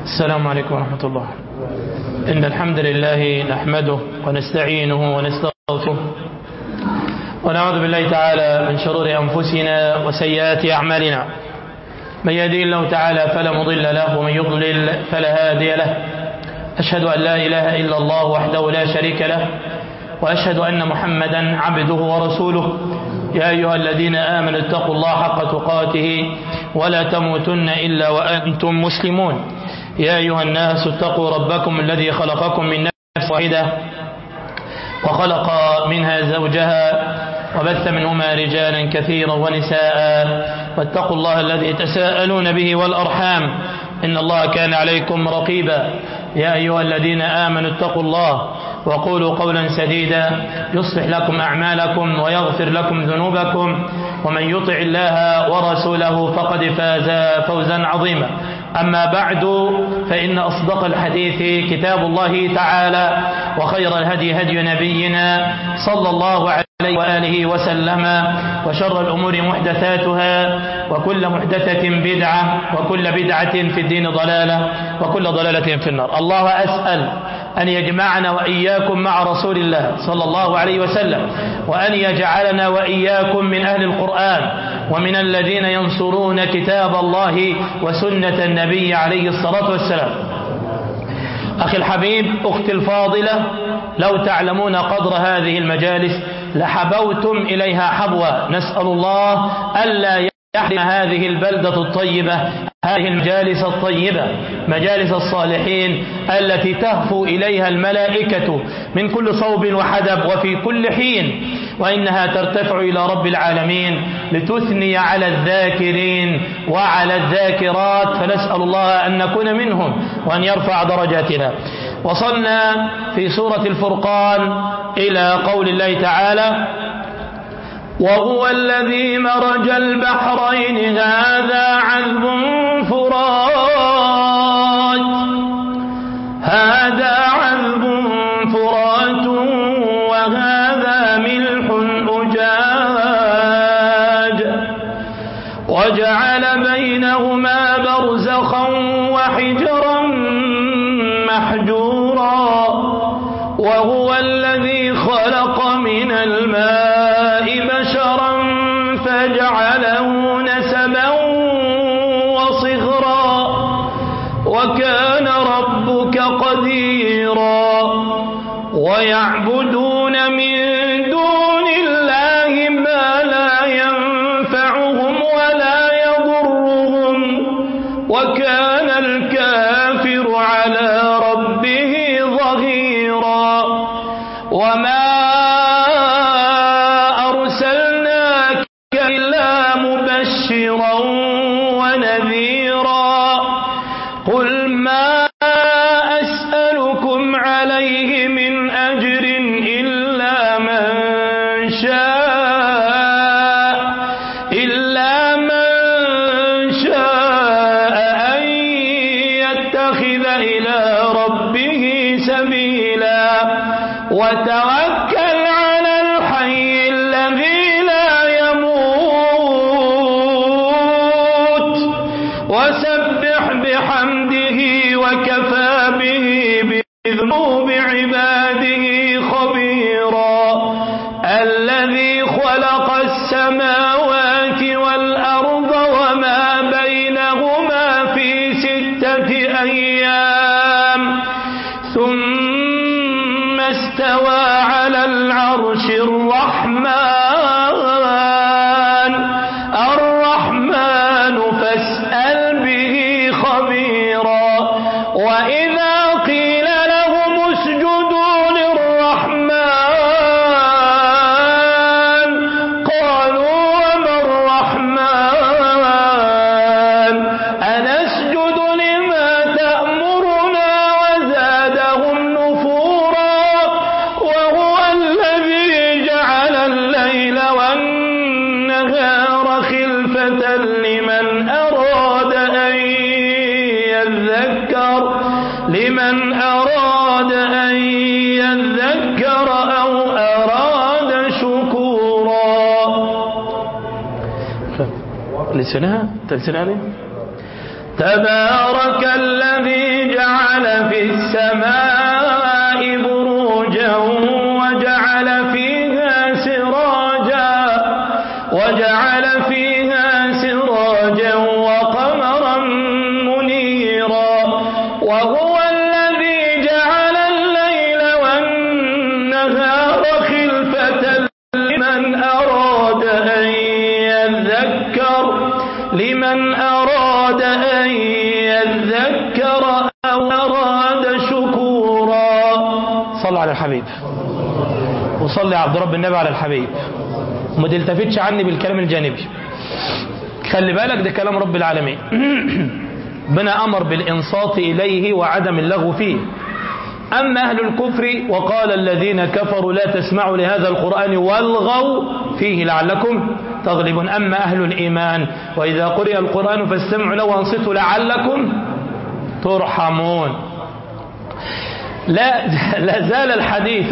السلام عليكم ورحمة الله إن الحمد لله نحمده ونستعينه ونستغفره ونعوذ بالله تعالى من شرور أنفسنا وسيئات أعمالنا من يهدي الله تعالى فلا مضل له ومن يضلل فلا هادي له أشهد أن لا إله إلا الله وحده لا شريك له وأشهد أن محمدا عبده ورسوله يا أيها الذين آمنوا اتقوا الله حق تقاته ولا تموتن إلا وأنتم مسلمون يا أيها الناس اتقوا ربكم الذي خلقكم من نفس واحدة وخلق منها زوجها وبث منهما رجالا كثيرا ونساء واتقوا الله الذي تساءلون به والأرحام إن الله كان عليكم رقيبا يا أيها الذين آمنوا اتقوا الله وقولوا قولا سديدا يصلح لكم أعمالكم ويغفر لكم ذنوبكم ومن يطع الله ورسوله فقد فاز فوزا عظيما أما بعد فإن أصدق الحديث كتاب الله تعالى وخير الهدي هدي نبينا صلى الله عليه وآله وسلم وشر الأمور محدثاتها وكل محدثة بدعة وكل بدعة في الدين ضلالة وكل ضلالة في النار الله أسأل أن يجمعنا وإياكم مع رسول الله صلى الله عليه وسلم وأن يجعلنا وإياكم من أهل القرآن ومن الذين ينصرون كتاب الله وسنة النبي عليه الصلاة والسلام أخي الحبيب أختي الفاضلة لو تعلمون قدر هذه المجالس لحبوتم إليها حبوا نسأل الله ألا يحرم هذه البلدة الطيبة هذه المجالس الطيبة مجالس الصالحين التي تهفو إليها الملائكة من كل صوب وحدب وفي كل حين وإنها ترتفع إلى رب العالمين لتثني على الذاكرين وعلى الذاكرات فنسأل الله أن نكون منهم وأن يرفع درجاتنا وصلنا في سورة الفرقان إلى قول الله تعالى وهو الذي مرج البحرين هذا عذب فرات هذا عذب فرات وهذا ملح أجاج وجعل بينهما برزخا وحجرا محجورا وهو الذي خلق من الماء بشرا فجعله نسبا وصغرا وكان ربك قديرا ويعبدون من دون الله ما لا ينفعهم ولا يضرهم وكان الكافر على ربه ظهيرا وما أرسلناك إلا مبشرا ونذيرا قل ما أسألكم عليه من أجر إلا من شاء إلا من شاء أن يتخذ إلى ربه سبيلا وتوكل على الحي الذي لا يموت وسبح بحمده وكفى به بذنوب عباده خبيرا الذي خلق السماوات والأرض وما بينهما في ستة أيام ثم استوى على العرش الرحمن الرحمن فاسأل به خبيرا وإذا قيل لهم اسجدوا للرحمن قالوا وما الرحمن أنسجد لما تأمرنا وزادهم نفورا وهو الذي جعل الليل والنهار خلفة لمن أراد أن يذكر لمن أراد أن يذكر أو أراد شكورا تلسنها تلسنها عليه تبارك الذي جعل في السماء بروجا وجعل فيها سراجا وجعل فيها سراجا وقمرا منيرا وهو الذي جعل الليل والنهار خلفة لمن أراد أن يذكر لمن أراد أن يذكر أو أراد شكورا صلى على الحبيب وصلي عبد رب النبي على الحبيب وما تلتفتش عني بالكلام الجانبي خلي بالك ده كلام رب العالمين ربنا أمر بالإنصات إليه وعدم اللغو فيه أما أهل الكفر وقال الذين كفروا لا تسمعوا لهذا القرآن والغوا فيه لعلكم تغلبون أما أهل الإيمان وإذا قرئ القرآن فاستمعوا له وانصتوا لعلكم ترحمون لا, لا زال الحديث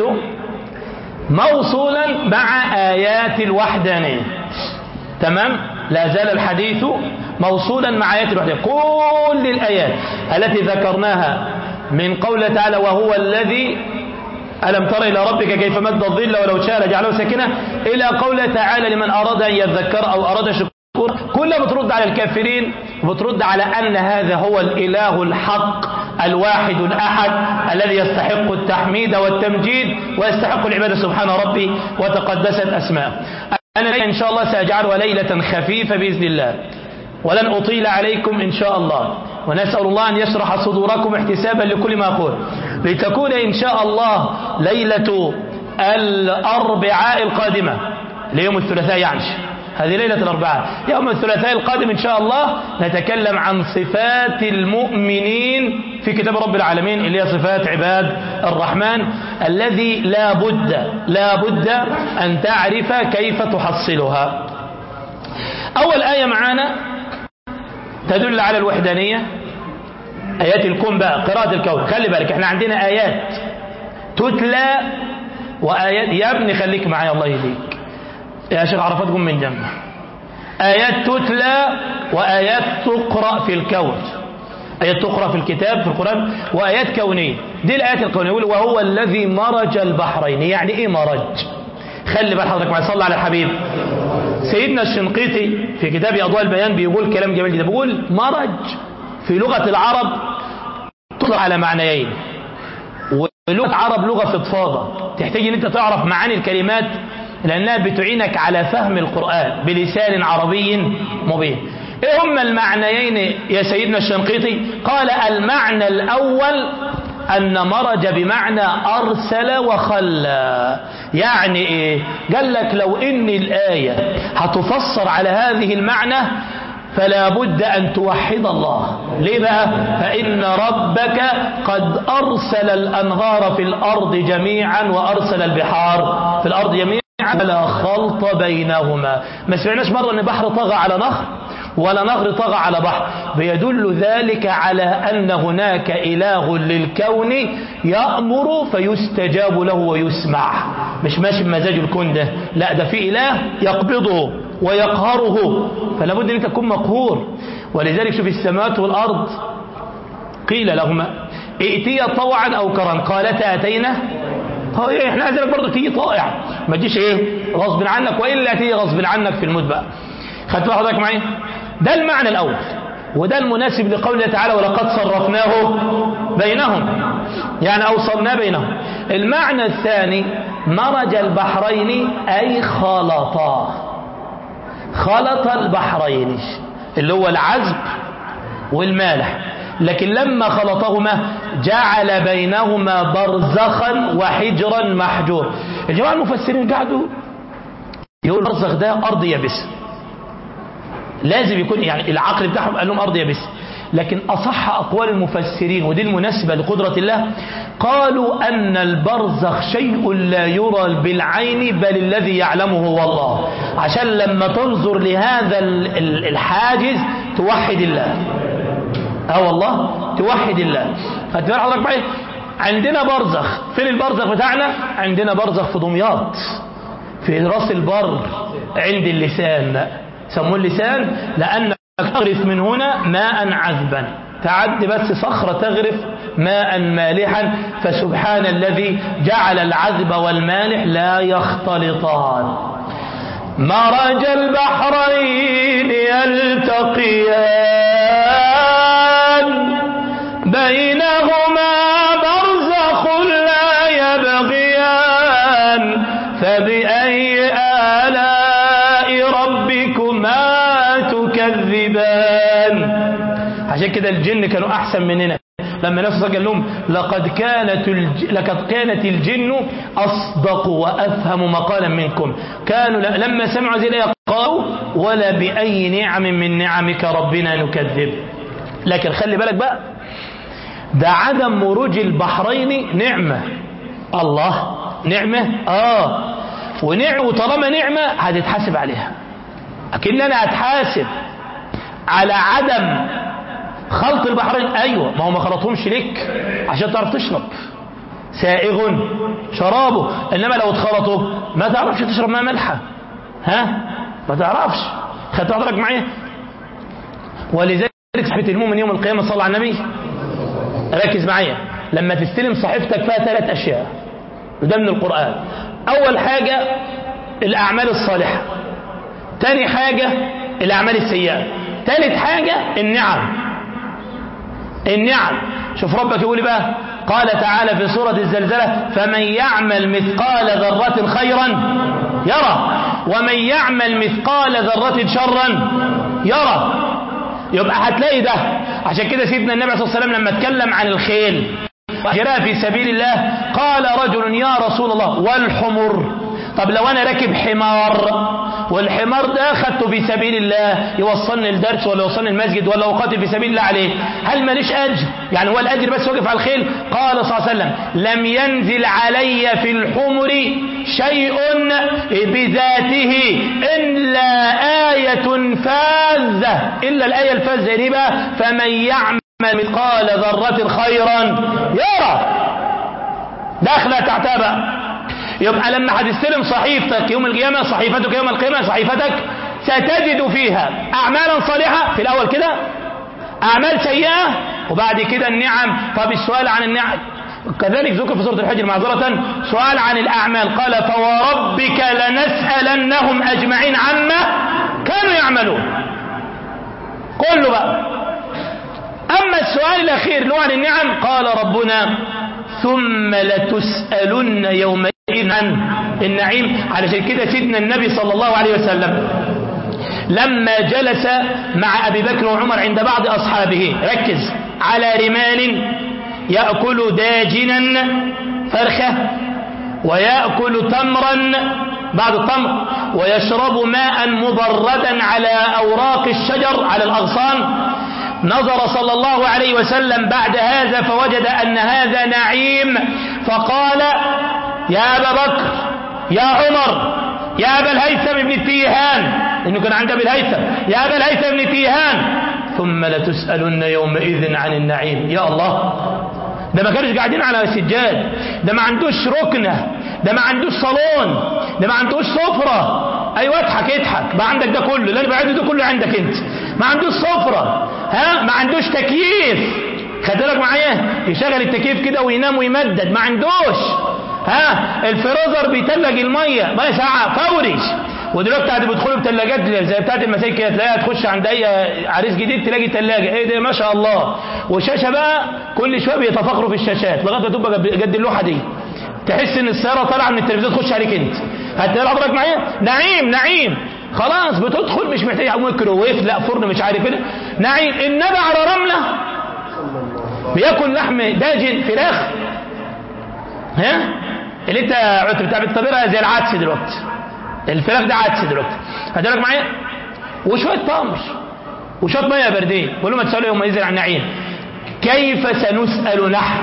موصولا مع آيات الوحدانية تمام لا زال الحديث موصولا مع آيات الوحدانية كل الآيات التي ذكرناها من قوله تعالى وهو الذي ألم تر إلى ربك كيف مد الظل ولو شاء لجعله ساكنة إلى قوله تعالى لمن أراد أن يذكر أو أراد شكور كلها بترد على الكافرين وبترد على أن هذا هو الإله الحق الواحد الأحد الذي يستحق التحميد والتمجيد ويستحق العبادة سبحان ربي وتقدست أسماء أنا إن شاء الله سأجعلها ليلة خفيفة بإذن الله ولن أطيل عليكم إن شاء الله ونسأل الله أن يشرح صدوركم احتسابا لكل ما أقول لتكون إن شاء الله ليلة الأربعاء القادمة ليوم الثلاثاء يعني هذه ليلة الأربعاء يوم الثلاثاء القادم إن شاء الله نتكلم عن صفات المؤمنين في كتاب رب العالمين اللي هي صفات عباد الرحمن الذي لا بد لا بد أن تعرف كيف تحصلها أول آية معانا تدل على الوحدانية آيات الكون بقى قراءة الكون خلي بالك احنا عندنا آيات تتلى وآيات يا ابني خليك معايا الله يهديك يا شيخ عرفات قم من جنبه آيات تتلى وآيات تقرأ في الكون آيات تقرأ في الكتاب في القرآن وآيات كونية دي الآيات الكونية يقول وهو الذي مرج البحرين يعني إيه مرج خلي بال حضرتك معي صلى على الحبيب سيدنا الشنقيطي في كتاب أضواء البيان بيقول كلام جميل جدا بيقول مرج في لغة العرب تطلق على معنيين ولغة العرب لغة فضفاضة تحتاج ان انت تعرف معاني الكلمات لأنها بتعينك على فهم القرآن بلسان عربي مبين ايه هما المعنيين يا سيدنا الشنقيطي قال المعنى الأول أن مرج بمعنى أرسل وخلى يعني إيه قال لك لو إن الآية هتفسر على هذه المعنى فلا بد أن توحد الله ليه بقى فإن ربك قد أرسل الأنهار في الأرض جميعا وأرسل البحار في الأرض جميعا ولا خلط بينهما ما سمعناش مرة أن بحر طغى على نهر ولا نهر طغى على بحر بيدل ذلك على أن هناك إله للكون يأمر فيستجاب له ويسمع مش ماشي بمزاج الكون ده لا ده في إله يقبضه ويقهره فلا بد أن تكون مقهور ولذلك شوف السماوات والأرض قيل لهما ائتيا طوعا أو كرا قالتا أتينا هو ايه احنا عايزينك برضه تيجي طائع ما تجيش ايه غصب عنك والا تيجي غصب عنك في الموت بقى خدت حضرتك معايا ده المعنى الاول وده المناسب لقوله تعالى ولقد صرفناه بينهم يعني اوصلنا بينهم المعنى الثاني مرج البحرين اي خلطا خلط البحرين اللي هو العذب والمالح لكن لما خلطهما جعل بينهما برزخا وحجرا محجور الجماعة المفسرين قعدوا يقول البرزخ ده أرض يابسة لازم يكون يعني العقل بتاعهم قال لهم أرض يابسة لكن أصح أقوال المفسرين ودي المناسبة لقدرة الله قالوا أن البرزخ شيء لا يرى بالعين بل الذي يعلمه هو الله عشان لما تنظر لهذا الحاجز توحد الله اه والله توحد الله خدت بالك حضرتك معايا عندنا برزخ فين البرزخ بتاعنا عندنا برزخ في دمياط في راس البر عند اللسان سموه اللسان لان تغرف من هنا ماء عذبا تعد بس صخرة تغرف ماء مالحا فسبحان الذي جعل العذب والمالح لا يختلطان مرج البحرين يلتقيان بينهما برزخ لا يبغيان فبأي آلاء ربكما تكذبان عشان كده الجن كانوا أحسن مننا لما نفس قال لهم لقد كانت الج... لقد كانت الجن أصدق وأفهم مقالا منكم كانوا ل... لما سمعوا زي الآية قالوا ولا بأي نعم من نعمك ربنا نكذب لكن خلي بالك بقى ده عدم مروج البحرين نعمة الله نعمة آه ونعمة وطالما نعمة هتتحاسب عليها أكن أنا هتحاسب على عدم خلط البحرين أيوة ما هو ما خلطهمش ليك عشان تعرف تشرب سائغ شرابه إنما لو اتخلطوا ما تعرفش تشرب ماء ملحة ها ما تعرفش خدت حضرتك معايا ولذلك صحبة المؤمن يوم القيامة صلى على النبي ركز معايا لما تستلم صحيفتك فيها ثلاث أشياء وده من القرآن أول حاجة الأعمال الصالحة تاني حاجة الأعمال السيئة ثالث حاجة النعم النعم شوف ربك يقول بقى قال تعالى في سورة الزلزلة فمن يعمل مثقال ذرة خيرا يرى ومن يعمل مثقال ذرة شرا يرى يبقى هتلاقي ده عشان كده سيدنا النبي صلى الله عليه وسلم لما اتكلم عن الخيل جراء في سبيل الله قال رجل يا رسول الله والحمر طب لو انا راكب حمار والحمار ده خدته في سبيل الله يوصلني الدرس ولا يوصلني المسجد ولا اقاتل في سبيل الله عليه هل ماليش اجر يعني هو الاجر بس واقف على الخيل قال صلى الله عليه وسلم لم ينزل علي في الحمر شيء بذاته الا آية فاذة الا الآية الفاذة دي بقى فمن يعمل مثقال ذرة خيرا يرى داخلة تعتبى يبقى لما هتستلم صحيفتك يوم القيامة صحيفتك يوم القيامة صحيفتك ستجد فيها أعمالا صالحة في الأول كده أعمال سيئة وبعد كده النعم طب السؤال عن النعم كذلك ذكر في سورة الحجر معذرة سؤال عن الأعمال قال فوربك لنسألنهم أجمعين عما كانوا يعملون كله بقى أما السؤال الأخير اللي هو عن النعم قال ربنا ثم لتسألن يومئذ عن النعيم علشان كده سيدنا النبي صلى الله عليه وسلم لما جلس مع أبي بكر وعمر عند بعض أصحابه ركز على رمال يأكل داجنا فرخة ويأكل تمرا بعد التمر ويشرب ماء مبردا على أوراق الشجر على الأغصان نظر صلى الله عليه وسلم بعد هذا فوجد أن هذا نعيم فقال يا أبا بكر يا عمر يا أبا الهيثم بن التيهان إنه كان عند أبي الهيثم يا أبا الهيثم بن التيهان ثم لتسألن يومئذ عن النعيم يا الله ده ما كانوش قاعدين على سجاد ده ما عندوش ركنة ده ما عندوش صالون ده ما عندوش سفرة ايوه اضحك اضحك ما عندك ده كله اللي انا بعده ده كله عندك انت ما عندوش سفرة ها ما عندوش تكييف خد بالك معايا يشغل التكييف كده وينام ويمدد ما عندوش ها الفريزر بيتلج الميه ميه ساعه فوري ودلوقتي قاعد بيدخلوا بثلاجات زي بتاعت المساجد كده تلاقيها تخش عند اي عريس جديد تلاقي ثلاجه ايه ده ما شاء الله وشاشه بقى كل شويه بيتفاخروا في الشاشات لغايه ما تبقى قد اللوحه دي تحس ان السياره طالعه من التلفزيون تخش عليك انت هتلاقي حضرتك معايا نعيم نعيم خلاص بتدخل مش محتاج ميكروويف لا فرن مش عارف ايه نعيم النبي على رمله بياكل لحم داجن فراخ ها اللي انت بتاع بتعتبرها زي العدس دلوقتي الفراخ ده عدس دلوقتي هتقولك معايا وشويه تمر وشويه ميه باردين بقول له ما تسالوا يوم ينزل عن النعيم كيف سنسال نحن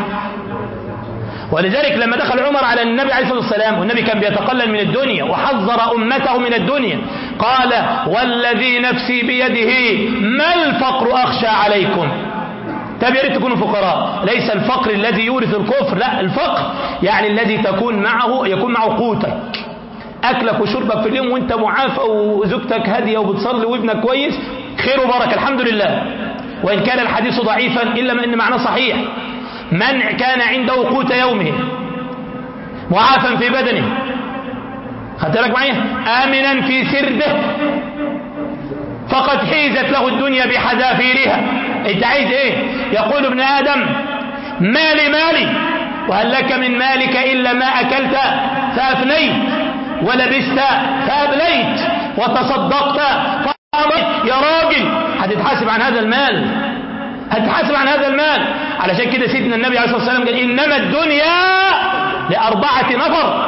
ولذلك لما دخل عمر على النبي عليه الصلاه والسلام والنبي كان بيتقلل من الدنيا وحذر امته من الدنيا قال والذي نفسي بيده ما الفقر اخشى عليكم طب يا ريت تكونوا فقراء ليس الفقر الذي يورث الكفر لا الفقر يعني الذي تكون معه يكون معه قوتك اكلك وشربك في اليوم وانت معافى وزوجتك هاديه وبتصلي وابنك كويس خير وبركة الحمد لله وإن كان الحديث ضعيفا إلا أن معناه صحيح من كان عنده قوت يومه معافا في بدنه خدت بالك معايا آمنا في سرده فقد حيزت له الدنيا بحذافيرها انت عايز ايه يقول ابن آدم مالي مالي وهل لك من مالك إلا ما أكلت فأفنيت ولبست فأبليت وتصدقت فأمرت يا راجل هتتحاسب عن هذا المال هتتحاسب عن هذا المال علشان كده سيدنا النبي عليه الصلاة والسلام قال إنما الدنيا لأربعة نفر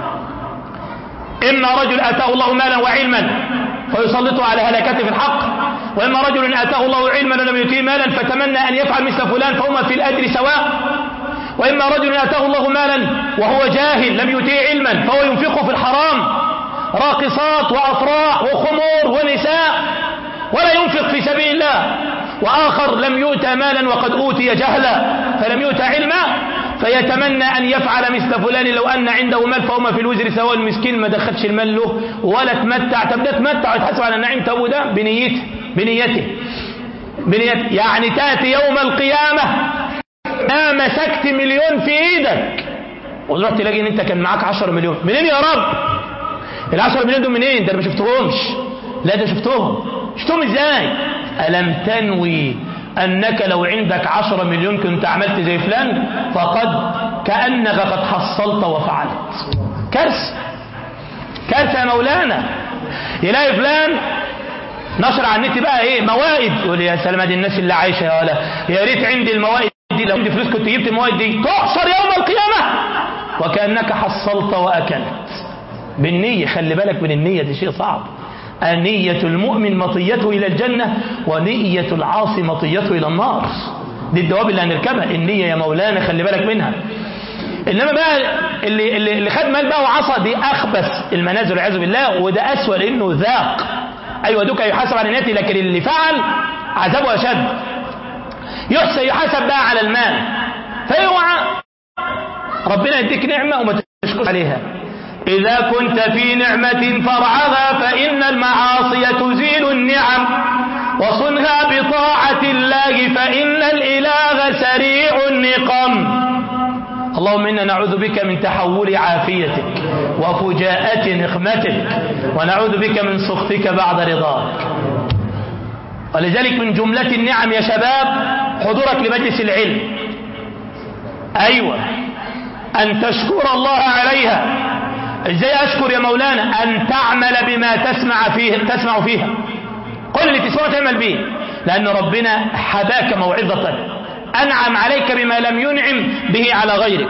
إما رجل آتاه الله مالا وعلما فيسلطه على هلكته في الحق وإما رجل آتاه الله علما ولم يؤتيه مالا فتمنى أن يفعل مثل فلان فهما في الأجر سواء وإما رجل آتاه الله مالا وهو جاهل لم يؤتيه علما فهو ينفقه في الحرام راقصات وأفراح وخمور ونساء ولا ينفق في سبيل الله وآخر لم يؤت مالا وقد أوتي جهلا فلم يؤت علما فيتمنى أن يفعل مثل فلان لو أن عنده مال فهما في الوزر سواء المسكين ما دخلش المال له ولا تمتع طب ده تمتع ويتحسب على النعيم تو ده بنيته بنيته بنيته يعني تأتي يوم القيامة ما مسكت مليون في ايدك وتروح تلاقي ان انت كان معاك 10 مليون منين يا رب ال 10 مليون دول منين ده انا ما شفتهمش لا ده شفتهم شفتهم ازاي ألم تنوي أنك لو عندك عشرة مليون كنت عملت زي فلان فقد كأنك قد حصلت وفعلت كارثة كارثة يا مولانا يلاقي فلان نشر على النت بقى ايه موائد يقول يا سلام دي الناس اللي عايشة يا ولا يا ريت عندي الموائد دي لو عندي فلوس كنت جبت الموائد دي تحشر يوم القيامة وكأنك حصلت وأكلت بالنية خلي بالك من النية دي شيء صعب نية المؤمن مطيته إلى الجنة ونية العاصي مطيته إلى النار دي الدواب اللي هنركبها النية يا مولانا خلي بالك منها إنما بقى اللي, اللي, اللي خد مال بقى وعصى دي أخبث المنازل والعياذ بالله وده أسوأ لأنه ذاق أيوة دوك يحاسب على نيته لكن اللي فعل عذابه أشد يحسب يحاسب بقى على المال فيوعى ربنا يديك نعمة وما تشكر عليها إذا كنت في نعمة فرعها فإن المعاصي تزيل النعم وصنها بطاعة الله فإن الإله سريع النقم اللهم إنا نعوذ بك من تحول عافيتك وفجاءة نقمتك ونعوذ بك من سخطك بعد رضاك ولذلك من جملة النعم يا شباب حضورك لمجلس العلم أيوة أن تشكر الله عليها ازاي اشكر يا مولانا ان تعمل بما تسمع فيه تسمع فيها كل اللي تسمعه تعمل به لان ربنا حباك موعظة انعم عليك بما لم ينعم به على غيرك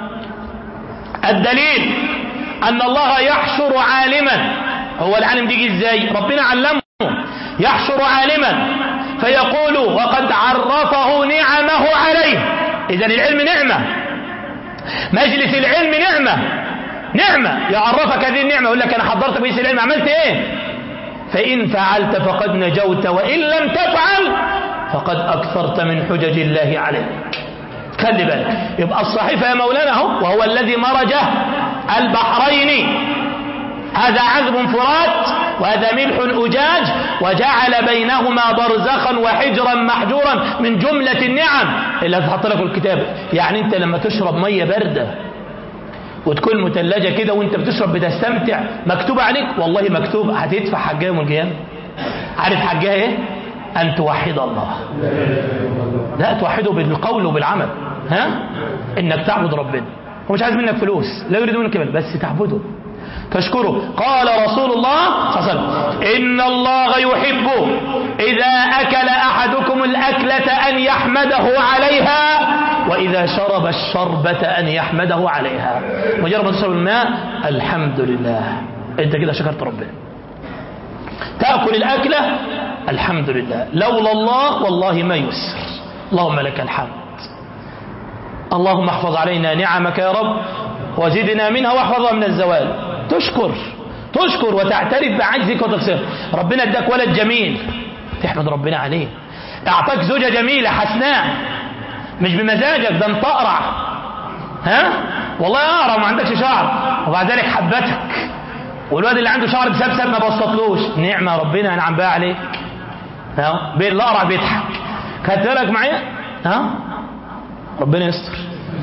الدليل ان الله يحشر عالما هو العالم بيجي ازاي ربنا علمه يحشر عالما فيقول وقد عرفه نعمه عليه اذا العلم نعمة مجلس العلم نعمة نعمة يعرفك هذه النعمة يقول لك أنا حضرت مجلس العلم عملت إيه فإن فعلت فقد نجوت وإن لم تفعل فقد أكثرت من حجج الله عليك خلي بالك يبقى الصحيفة يا مولانا هو وهو الذي مرج البحرين هذا عذب فرات وهذا ملح أجاج وجعل بينهما برزخا وحجرا محجورا من جملة النعم اللي هتحط لك الكتاب يعني انت لما تشرب مية باردة وتكون مثلجة كده وانت بتشرب بتستمتع مكتوب عليك والله مكتوب هتدفع حجها يوم القيامة عارف حجها ايه ان توحد الله لا توحده بالقول وبالعمل ها انك تعبد ربنا هو مش عايز منك فلوس لا يريد منك بل بس تعبده تشكره قال رسول الله صلى الله عليه وسلم إن الله يحب إذا أكل أحدكم الأكلة أن يحمده عليها وإذا شرب الشربة أن يحمده عليها مجرد ما تشرب الماء الحمد لله أنت كده شكرت ربنا تأكل الأكلة الحمد لله لولا الله والله ما يسر اللهم لك الحمد اللهم احفظ علينا نعمك يا رب وزدنا منها واحفظها من الزوال تشكر تشكر وتعترف بعجزك وتقصيرك ربنا اداك ولد جميل تحمد ربنا عليه اعطاك زوجة جميلة حسناء مش بمزاجك ده انت اقرع ها والله اقرع ما عندكش شعر وبعد ذلك حبتك والواد اللي عنده شعر بسبسب ما بسطلوش نعمة ربنا انعم بها عليك ها بين الأقرع بيضحك خدت بالك معايا ها ربنا يستر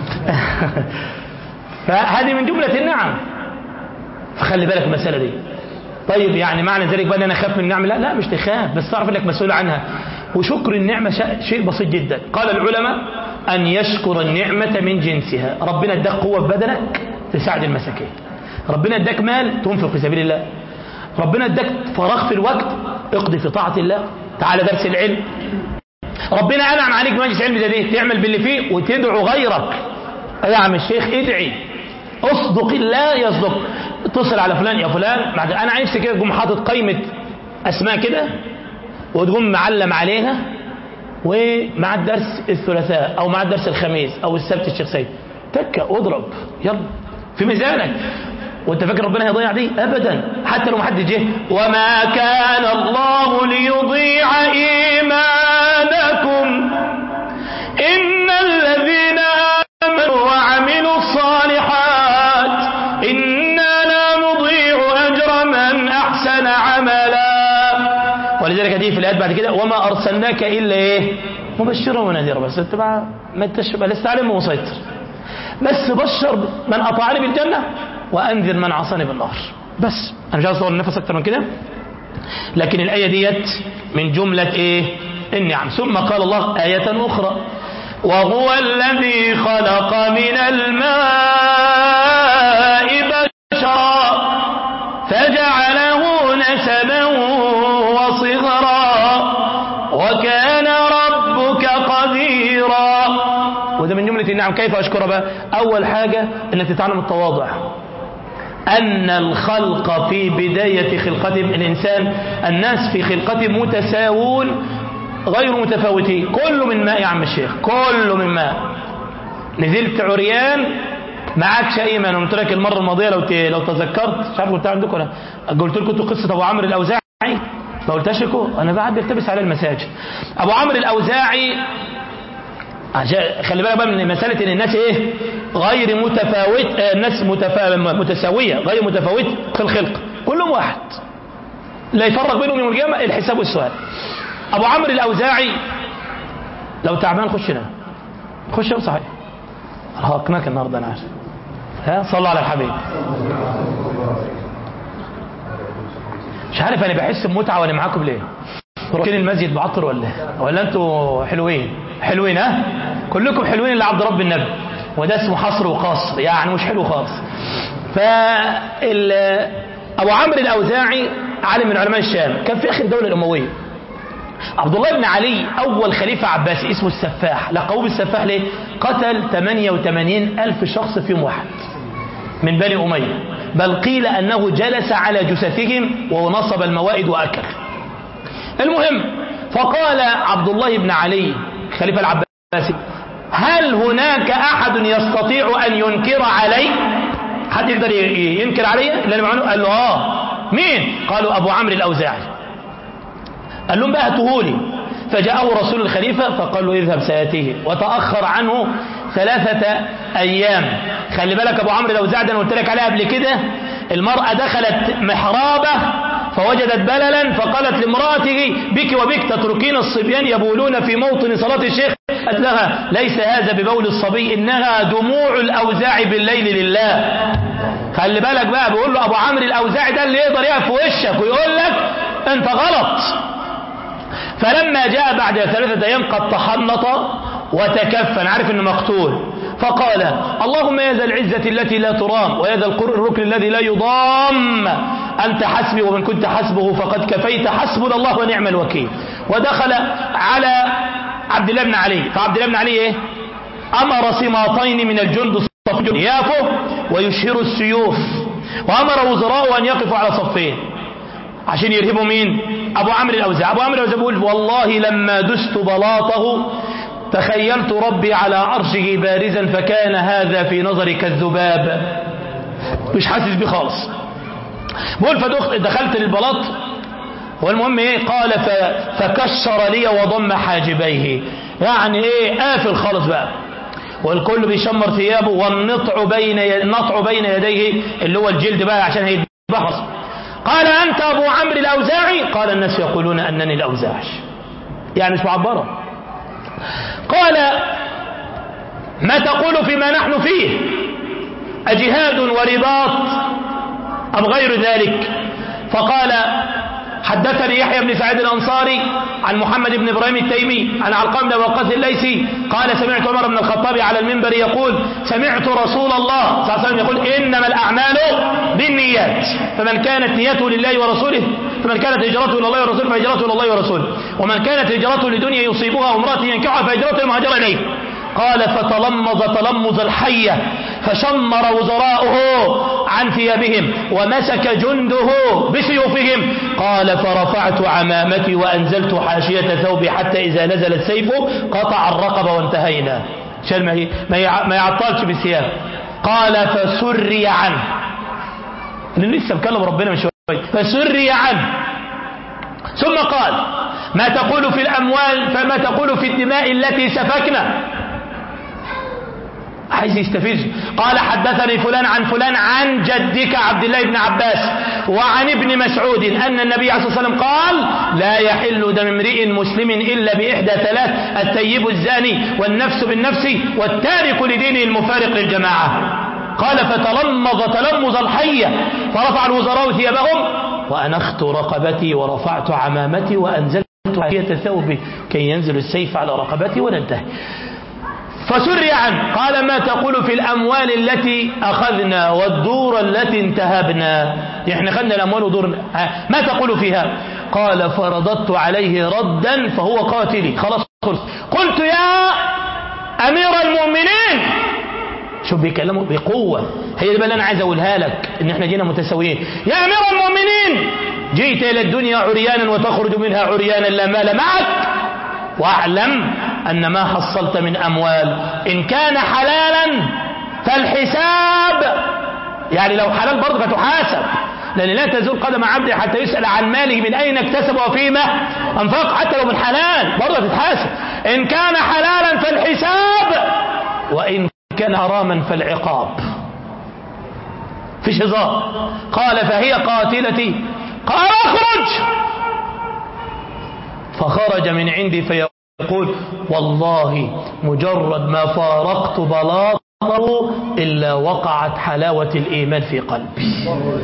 فهذه من جملة النعم فخلي بالك المسألة دي طيب يعني معنى ذلك بقى ان انا اخاف من النعمه لا لا مش تخاف بس تعرف انك مسؤول عنها وشكر النعمه شيء بسيط جدا قال العلماء ان يشكر النعمه من جنسها ربنا اداك قوه في بدنك تساعد المساكين ربنا اداك مال تنفق في سبيل الله ربنا اداك فراغ في الوقت اقضي في طاعه الله تعالى درس العلم ربنا انعم عليك بمجلس علم زي دي تعمل باللي فيه وتدعو غيرك يا عم الشيخ ادعي اصدق الله يصدق اتصل على فلان يا فلان بعد انا عايز كده تقوم حاطط قائمه اسماء كده وتقوم معلم عليها ومع الدرس الثلاثاء او مع الدرس الخميس او السبت الشيخ سيد تكه واضرب يلا في ميزانك وانت فاكر ربنا هيضيع دي ابدا حتى لو ما حد جه وما كان الله ليضيع ايمانكم ان الذين امنوا وعملوا الصالحات انا لا نضيع اجر من احسن عملا ولذلك دي في الايات بعد كده وما ارسلناك الا ايه مبشرا ونذيرا بس انت بقى ما انتش لسه علم ومسيطر بس بشر من اطاعني بالجنه وانذر من عصاني بالنار بس انا مش عايز اطول النفس اكتر من كده لكن الايه ديت من جمله ايه النعم ثم قال الله ايه اخرى وهو الذي خلق من الماء بشرا فجعله نسبا وصغرا وكان ربك قديرا وده من جملة النعم كيف أشكر بقى أول حاجة أنك تتعلم التواضع أن الخلق في بداية خلقتهم الإنسان الناس في خلقتهم متساوون غير متفاوتين كله من ماء يا عم الشيخ كله من ماء نزلت عريان معكش ايمن قلت لك المره الماضيه لو ت... لو تذكرت مش عارف قلتها عندكم ولا قلت لكم قصه ابو عمرو الاوزاعي ما قلتهاش لكم انا قاعد بيلتبس على المساجد ابو عمرو الاوزاعي عشان خلي بالك بقى من مساله ان الناس ايه غير متفاوت آه الناس متفا... متساويه غير متفاوت في الخلق كلهم واحد لا يفرق بينهم يوم القيامه الحساب والسؤال ابو عمرو الاوزاعي لو تعبان خش نام خش نام صحيح ارهقناك النهارده انا عارف ها صلوا على الحبيب مش عارف انا بحس بمتعه وانا معاكم ليه راكين المسجد بعطر ولا ولا انتوا حلوين حلوين ها كلكم حلوين الا عبد رب النبي وده اسمه حصر وقصر يعني مش حلو خالص ف ابو عمرو الاوزاعي عالم من علماء الشام كان في اخر الدوله الامويه عبد الله بن علي أول خليفة عباسي اسمه السفاح لقبوه بالسفاح ليه قتل 88 ألف شخص في يوم واحد من بني أمية بل قيل أنه جلس على جثثهم ونصب الموائد وأكل المهم فقال عبد الله بن علي خليفة العباسي هل هناك أحد يستطيع أن ينكر علي حد يقدر ينكر علي قال له آه مين قالوا أبو عمرو الأوزاعي قال لهم بقى هاتوهولي فجاءه رسول الخليفة فقال له اذهب سيأتيه وتأخر عنه ثلاثة أيام خلي بالك أبو عمرو لو زعد أنا قلت لك عليها قبل كده المرأة دخلت محرابة فوجدت بللا فقالت لامرأته بك وبك تتركين الصبيان يبولون في موطن صلاة الشيخ قالت لها ليس هذا ببول الصبي إنها دموع الأوزاع بالليل لله خلي بالك بقى بيقول له أبو عمرو الأوزاعي ده اللي يقدر يقف في وشك ويقول لك أنت غلط فلما جاء بعد ثلاثة أيام قد تحنط وتكفن عارف أنه مقتول فقال اللهم يا ذا العزة التي لا ترام ويا ذا الركن الذي لا يضام أنت حسبي ومن كنت حسبه فقد كفيت حسبنا الله ونعم الوكيل ودخل على عبد الله بن علي فعبد الله بن علي إيه؟ أمر سماطين من الجند صف يافه ويشهر السيوف وأمر وزراءه أن يقفوا على صفين عشان يرهبوا مين ابو عمرو الاوزاعي ابو عمرو الاوزاعي بيقول والله لما دست بلاطه تخيلت ربي على عرشه بارزا فكان هذا في نظري كالذباب مش حاسس بيه خالص بقول فدخلت للبلاط والمهم ايه قال فكشر لي وضم حاجبيه يعني ايه قافل خالص بقى والكل بيشمر ثيابه والنطع بين النطع بين يديه اللي هو الجلد بقى عشان هيتبخص قال أنت أبو عمرو الأوزاعي قال الناس يقولون أنني الأوزاعي يعني مش معبرة قال ما تقول فيما نحن فيه أجهاد ورباط أم غير ذلك فقال حدثني يحيى بن سعيد الأنصاري عن محمد بن إبراهيم التيمي عن علقام بن وقاص الليثي قال سمعت عمر بن الخطاب على المنبر يقول سمعت رسول الله صلى الله عليه وسلم يقول إنما الأعمال بالنيات فمن كانت نيته لله ورسوله فمن كانت هجرته إلى الله ورسوله فهجرته إلى الله ورسوله ومن كانت هجرته لدنيا يصيبها امرأة ينكحها فهجرته المهاجر إليه قال فتلمظ تلمظ الحية فشمر وزراؤه عن ثيابهم ومسك جنده بسيوفهم قال فرفعت عمامتي وأنزلت حاشية ثوبي حتى إذا نزل السيف قطع الرقبة وانتهينا عشان ما ما يعطلش بالثياب قال فسري عنه اللي لسه بكلم ربنا من شويه فسري عنه ثم قال ما تقول في الأموال فما تقول في الدماء التي سفكنا عايز يستفز قال حدثني فلان عن فلان عن جدك عبد الله بن عباس وعن ابن مسعود أن النبي عليه الصلاة والسلام قال لا يحل دم امرئ مسلم إلا بإحدى ثلاث التيب الزاني والنفس بالنفس والتارك لدينه المفارق للجماعة قال فتلمظ تلمظ الحية فرفع الوزراء ثيابهم وأنخت رقبتي ورفعت عمامتي وأنزلت حية ثوبي كي ينزل السيف على رقبتي وننتهي فسري عنه قال ما تقول في الأموال التي أخذنا والدور التي انتهبنا احنا خدنا الأموال ودورنا ما تقول فيها قال فرددت عليه ردا فهو قاتلي خلاص خلص قلت يا أمير المؤمنين شوف بيكلموا بقوة هي اللي أنا عايز أقولها لك إن إحنا جينا متساويين يا أمير المؤمنين جئت إلى الدنيا عريانا وتخرج منها عريانا لا مال معك واعلم أن ما حصلت من أموال إن كان حلالا فالحساب يعني لو حلال برضه فتحاسب لأن لا تزول قدم عبد حتى يسأل عن ماله من أين اكتسب وفيما أنفق حتى لو من حلال برضه تتحاسب إن كان حلالا فالحساب وإن كان حراما فالعقاب فيش هزار قال فهي قاتلتي قال اخرج فخرج من عندي فيقول والله مجرد ما فارقت بلاطه إلا وقعت حلاوة الإيمان في قلبي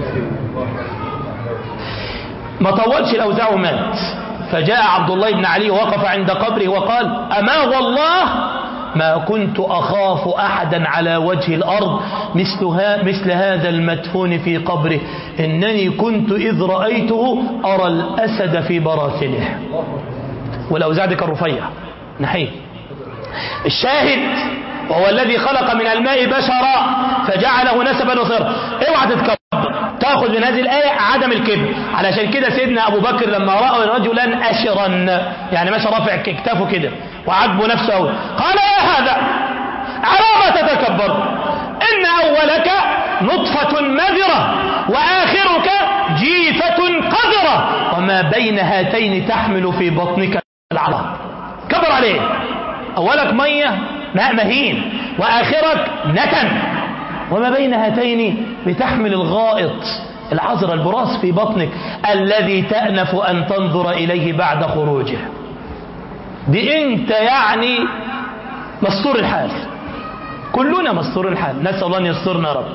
ما طولش الأوزاع ومات فجاء عبد الله بن علي وقف عند قبره وقال أما والله ما كنت أخاف أحدا على وجه الأرض مثل, مثل هذا المدفون في قبره إنني كنت إذ رأيته أرى الأسد في براثنه والأوزاع دي كالرفيع نحيل الشاهد وهو الذي خلق من الماء بشرا فجعله نسبا وصيرا اوعى تتكبر تاخذ من هذه الآية عدم الكبر علشان كده سيدنا أبو بكر لما رأى رجلا أشرا يعني ماشي رافع كتافه كده وعجبه نفسه أول قال يا هذا على ما تتكبر إن أولك نطفة مذرة وآخرك جيفة قذرة وما بين هاتين تحمل في بطنك العظم كبر عليه أولك مية ماء مهين وآخرك نتن وما بين هاتين بتحمل الغائط العذر البراس في بطنك الذي تأنف أن تنظر إليه بعد خروجه دي انت يعني مستور الحال كلنا مستور الحال نسأل الله أن يسترنا رب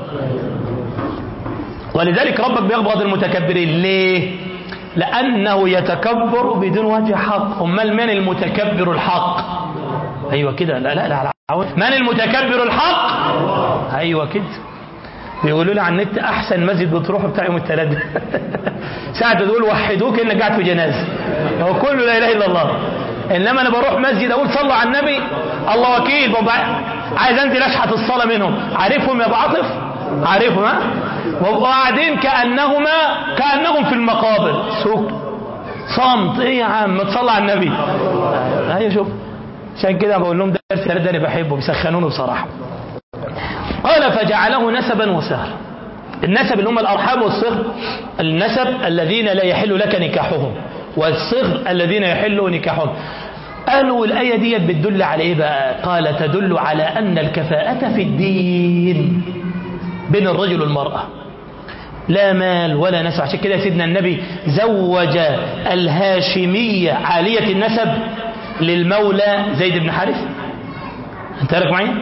ولذلك ربك بيغبض المتكبرين ليه لأنه يتكبر بدون وجه حق أمال من المتكبر الحق أيوة كده لا لا لا من المتكبر الحق أيوة كده بيقولوا لي على النت أحسن مسجد بتروحوا بتاع يوم الثلاث ساعة تقول وحدوك إنك قاعد في جنازة هو كله لا إله إلا الله إنما أنا بروح مسجد أقول صلوا على النبي الله وكيل عايز أنزل أشحت الصلاة منهم عارفهم يا أبو عاطف عارفهم ها وابقوا قاعدين كأنهما كأنهم في المقابر سوق صمت ايه يا عم ما تصلى على النبي ايوه شوف عشان كده بقول لهم درس ده انا بحبه بيسخنوني بصراحه قال فجعله نسبا وسهر النسب اللي هم الارحام والصهر النسب الذين لا يحل لك نكاحهم والصهر الذين يحل نكاحهم قالوا الآية دي بتدل على إيه بقى قال تدل على أن الكفاءة في الدين بين الرجل والمرأة لا مال ولا نسب عشان كده سيدنا النبي زوج الهاشمية عالية النسب للمولى زيد بن حارث انت لك معي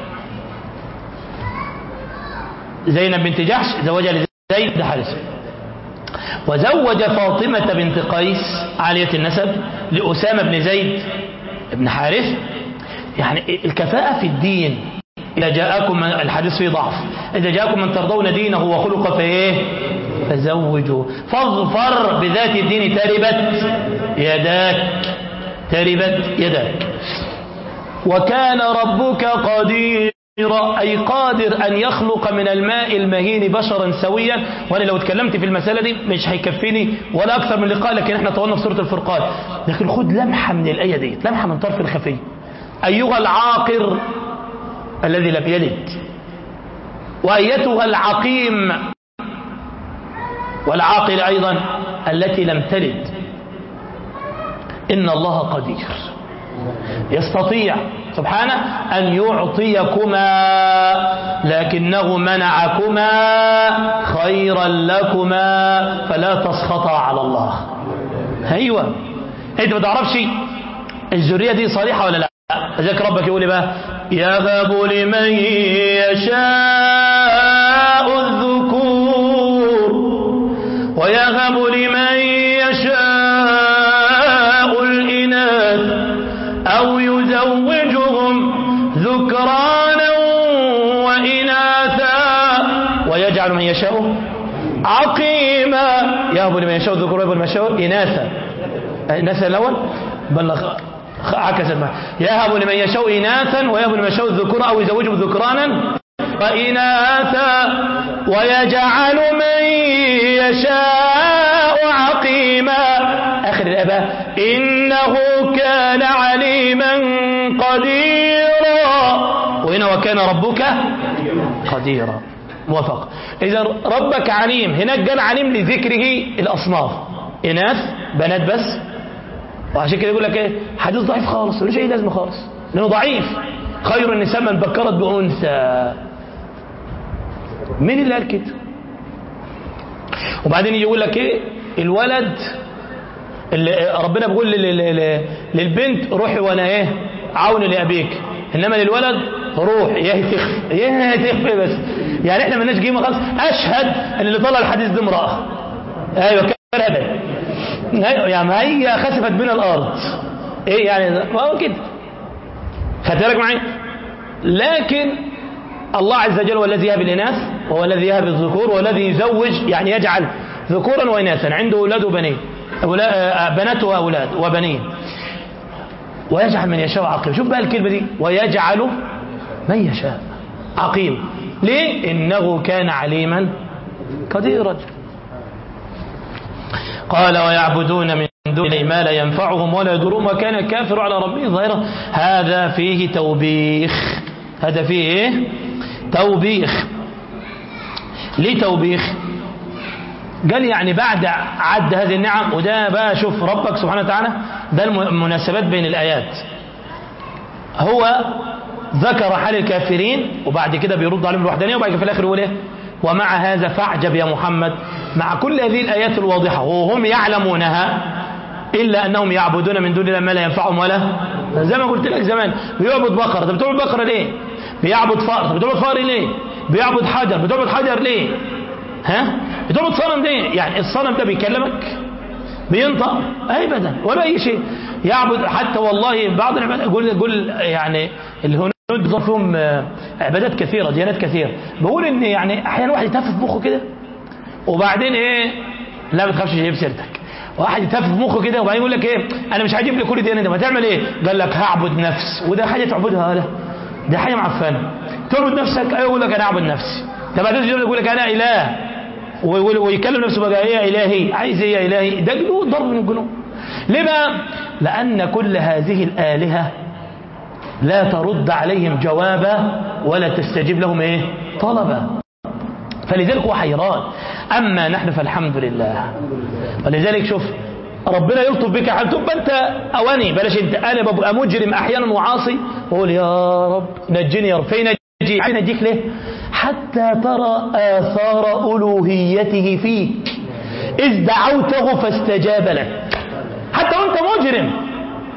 زينب بنت جحش زوجها لزيد بن حارث وزوج فاطمة بنت قيس عالية النسب لأسامة بن زيد بن حارث يعني الكفاءة في الدين إذا جاءكم من الحديث فيه ضعف إذا جاءكم من ترضون دينه وخلقه فإيه فزوجوا فاظفر بذات الدين تربت يداك تربت يداك وكان ربك قدير أي قادر أن يخلق من الماء المهين بشرا سويا وأنا لو اتكلمت في المسألة دي مش هيكفيني ولا أكثر من لقاء لكن احنا طولنا في سورة الفرقان لكن خد لمحة من الآية دي لمحة من طرف الخفي أيها العاقر الذي لم يلد وأيتها العقيم والعاقل أيضا التي لم تلد إن الله قدير يستطيع سبحانه أن يعطيكما لكنه منعكما خيرا لكما فلا تسخطا على الله أيوة أنت ما تعرفش الذرية دي صالحة ولا لا ذلك ربك يقول بقى يهب لمن يشاء الذكور ويهب لمن يشاء الإناث أو يزوجهم ذكرانا وإناثا ويجعل من يشاء عقيما يهب لمن يشاء الذكور ويهب لمن يشاء إناثا إناثا الأول بلغ عكس المعنى يهب لمن يشاء إناثا ويهب لمن يشاء الذكور أو يزوجهم ذكرانا وإناثا ويجعل من يشاء عقيما آخر الآباء إنه كان عليما قديرا وهنا وكان ربك قديرا موافق إذا ربك عليم هناك قال عليم لذكره الأصناف إناث بنات بس وعشان كده يقول لك ايه حديث ضعيف خالص ملوش اي لازمه خالص لانه ضعيف خير النساء من بكرت بانثى مين اللي قال كده وبعدين يجي يقول لك ايه الولد اللي ربنا بيقول للبنت روحي وانا ايه عون لابيك انما للولد روح يا تخفي يا تخفي بس يعني احنا مالناش قيمه خالص اشهد ان اللي طلع الحديث ده امراه ايوه كان ابدا يعني هي خسفت بنا الارض ايه يعني ما هو كده خدت بالك معايا لكن الله عز وجل هو الذي يهب الاناث وهو الذي يهب الذكور وهو الذي يزوج يعني يجعل ذكورا واناثا عنده اولاد وبنين بنات واولاد وبنين ويجعل من يشاء عقيم شوف بقى الكلمه دي ويجعل من يشاء عقيم ليه انه كان عليما قديرا قال ويعبدون من دون الله ما لا ينفعهم ولا يضرهم وكان الكافر على ربه ظاهرا هذا فيه توبيخ هذا فيه ايه توبيخ ليه توبيخ قال يعني بعد عد هذه النعم وده بقى شوف ربك سبحانه وتعالى ده المناسبات بين الآيات هو ذكر حال الكافرين وبعد كده بيرد عليهم الوحدانية وبعد كده في الآخر يقول ايه ومع هذا فاعجب يا محمد مع كل هذه الآيات الواضحة وهم يعلمونها إلا أنهم يعبدون من دون الله ما لا ينفعهم ولا زي ما قلت لك زمان بيعبد بقرة طب بتعبد بقرة ليه بيعبد فار طب بتعبد فار ليه بيعبد حجر بتعبد حجر ليه ها بتعبد صنم ليه يعني الصنم ده بيكلمك بينطق ابدا ولا اي شيء يعبد حتى والله بعض العباد يقول يقول يعني الهنود بيظهر فيهم عبادات كثيره ديانات كثيره بقول ان يعني احيانا واحد يتهف في مخه كده وبعدين ايه لا ما تخافش جايب سيرتك واحد يتهف في مخه كده وبعدين يقول لك ايه انا مش هجيب لي كل ديانه ده ما تعمل ايه قال لك هعبد نفس وده حاجه تعبدها هذا ده حاجه معفنه تعبد نفسك ايوه يقول لك انا اعبد نفسي طب بعدين يقول لك انا اله ويكلم نفسه بقى ايه يا الهي عايز ايه يا الهي ده جنود ضرب من الجنود ليه بقى لان كل هذه الالهه لا ترد عليهم جوابا ولا تستجيب لهم ايه طلبا فلذلك هو حيران اما نحن فالحمد لله ولذلك شوف ربنا يلطف بك حال تبقى انت اواني بلاش انت انا ببقى مجرم احيانا وعاصي واقول يا رب نجني يا رب فين نجي عايز نجيك ليه حتى ترى آثار ألوهيته فيك إذ دعوته فاستجاب لك حتى وانت مجرم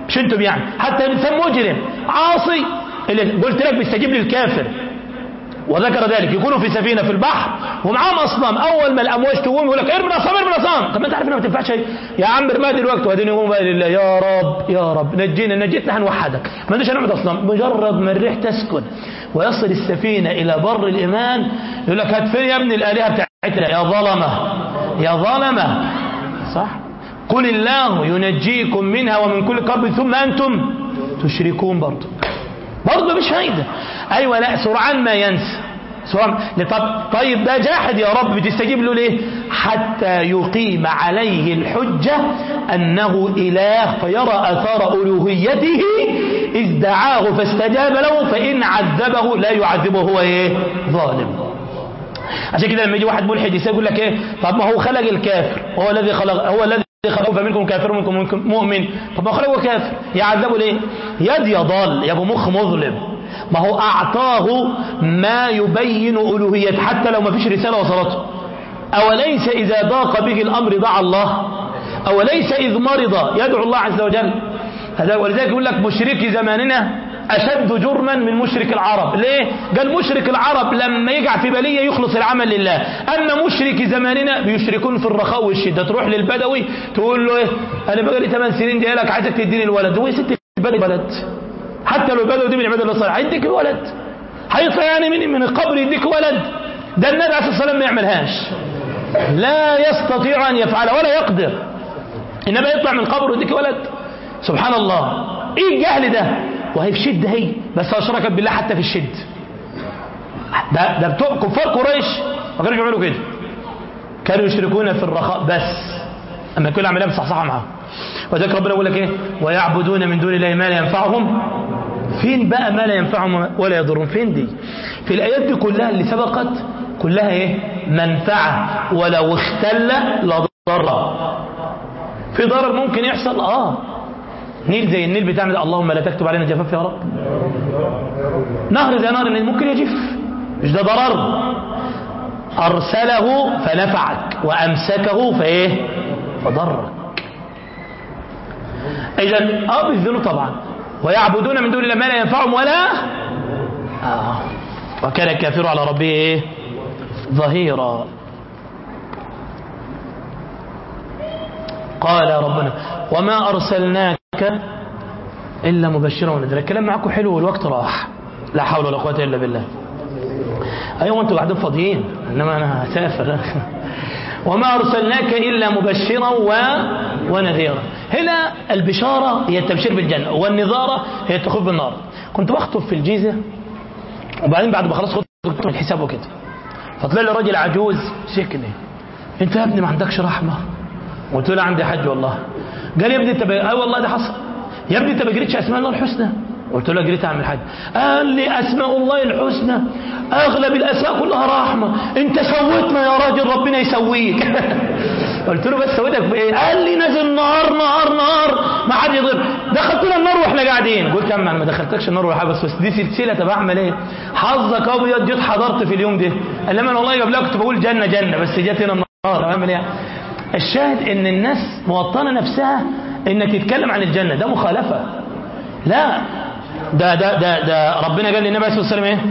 مش انتم يعني حتى الانسان مجرم عاصي اللي قلت لك بيستجيب للكافر وذكر ذلك يكونوا في سفينه في البحر ومعاهم اصنام اول ما الامواج تقوم يقول لك ارمي الاصنام ارمي الاصنام طب ما انت عارف انها ما تنفعش يا عم ارميها دلوقتي وبعدين يقوم بقى لله يا رب يا رب نجينا نجيتنا هنوحدك ما عندناش هنعبد اصنام مجرد ما الريح تسكن ويصل السفينه الى بر الايمان يقول لك هات فين يا ابن الالهه بتاعتنا يا ظلمه يا ظلمه صح قل الله ينجيكم منها ومن كل كرب ثم انتم تشركون برضه برضه مش فايده ايوه لا سرعان ما ينسى سرعان طب طيب ده جاحد يا رب بتستجيب له ليه حتى يقيم عليه الحجه انه اله فيرى اثار الوهيته اذ دعاه فاستجاب له فان عذبه لا يعذبه هو ايه ظالم عشان كده لما يجي واحد ملحد يقول لك ايه طب ما هو خلق الكافر هو الذي خلق هو الذي خلقه فمنكم كافر ومنكم مؤمن طب ما خلقه كافر يعذبه ليه يد يضل يا ابو مخ مظلم ما هو اعطاه ما يبين الوهيته حتى لو ما فيش رساله وصلته اوليس اذا ضاق به الامر دعا الله اوليس اذ مرض يدعو الله عز وجل هذا ولذلك يقول لك مشركي زماننا أشد جرما من مشرك العرب ليه؟ قال مشرك العرب لما يقع في بلية يخلص العمل لله أما مشرك زماننا بيشركون في الرخاء والشدة تروح للبدوي تقول له إيه أنا بقى لي 8 سنين جاي لك عايزك تديني الولد هو يا ست البلد ولد حتى لو البدوي دي من عباد الله الصالح هيديك الولد هيطلع يعني من من القبر يديك ولد ده النبي عليه الصلاة والسلام ما يعملهاش لا يستطيع أن يفعلها ولا يقدر إنما يطلع من القبر ويديك ولد سبحان الله إيه الجهل ده وهي في شدة هي بس أشركت بالله حتى في الشد ده, ده بتوع كفار قريش ما كانوا يعملوا كده كانوا يشركون في الرخاء بس أما كل عملية مصحصحة معاهم وذلك ربنا يقول لك إيه ويعبدون من دون الله ما لا ينفعهم فين بقى ما لا ينفعهم ولا يضرهم فين دي في الآيات دي كلها اللي سبقت كلها إيه منفعة ولو اختل لضر في ضرر ممكن يحصل آه نيل زي النيل بتاعنا اللهم لا تكتب علينا جفاف يا رب نهر زي نهر النيل ممكن يجف مش ده ضرر أرسله فنفعك وأمسكه فإيه فضرك إذا أه بالذنوب طبعا ويعبدون من دون الله ما لا ينفعهم ولا آه. وكان الكافر على ربه إيه ظهيرا قال ربنا وما أرسلناك إلا مبشرا ونذيرا الكلام معكم حلو والوقت راح لا حول ولا قوة إلا بالله أيوة أنتوا قاعدين فاضيين إنما أنا هسافر وما أرسلناك إلا مبشرا و... ونذيرا هنا البشارة هي التبشير بالجنة والنظارة هي التخوف بالنار كنت بخطب في الجيزة وبعدين بعد ما خلصت خطبت الحساب وكده فطلع لي راجل عجوز شكني انت يا ابني ما عندكش رحمه قلت له عندي حج والله قال يا ابني انت ب... اه والله ده حصل يا ابني انت ما جريتش اسماء الله الحسنى قلت له جريت اعمل حج قال لي اسماء الله الحسنى اغلب الاسماء كلها رحمه انت سويتنا يا راجل ربنا يسويك قلت له بس سويتك بايه قال لي نازل نار نار نار ما حد يضرب دخلتنا النار واحنا قاعدين قلت يا عم انا ما دخلتكش النار ولا حاجه بس, بس دي سلسله طب اعمل ايه حظك ابيض جيت حضرت في اليوم ده انما انا والله قبلها كنت بقول جنه جنه بس جت هنا النار اعمل ايه الشاهد ان الناس موطنه نفسها انك تتكلم عن الجنه ده مخالفه لا ده ده ده, ده ربنا قال للنبي صلى الله عليه وسلم ايه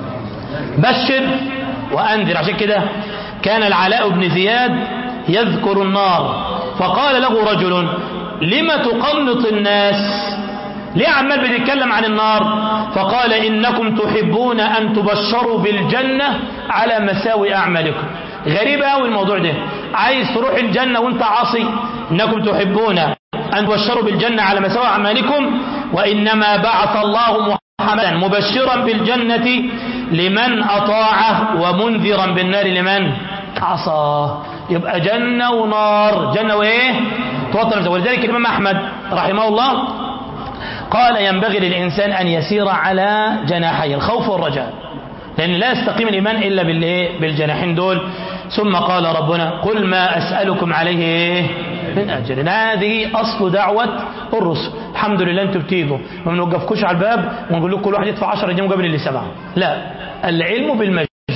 بشر وانذر عشان كده كان العلاء بن زياد يذكر النار فقال له رجل لم تقنط الناس ليه عمال بتتكلم عن النار فقال انكم تحبون ان تبشروا بالجنه على مساوي اعمالكم غريب قوي الموضوع ده عايز تروح الجنة وانت عاصي انكم تحبون ان تبشروا بالجنة على مساوى اعمالكم وانما بعث الله محمدا مبشرا بالجنة لمن اطاعه ومنذرا بالنار لمن عصاه يبقى جنة ونار جنة وايه توطن ولذلك الامام احمد رحمه الله قال ينبغي للانسان ان يسير على جناحي الخوف والرجاء لأن لا يستقيم الإيمان إلا بالجناحين دول ثم قال ربنا قل ما أسألكم عليه من أجر هذه أصل دعوة الرسل الحمد لله أنتم بتيجوا ما بنوقفكوش على الباب ونقول لكم كل واحد يدفع 10 جنيه مقابل اللي سبعة لا العلم بالمجزوم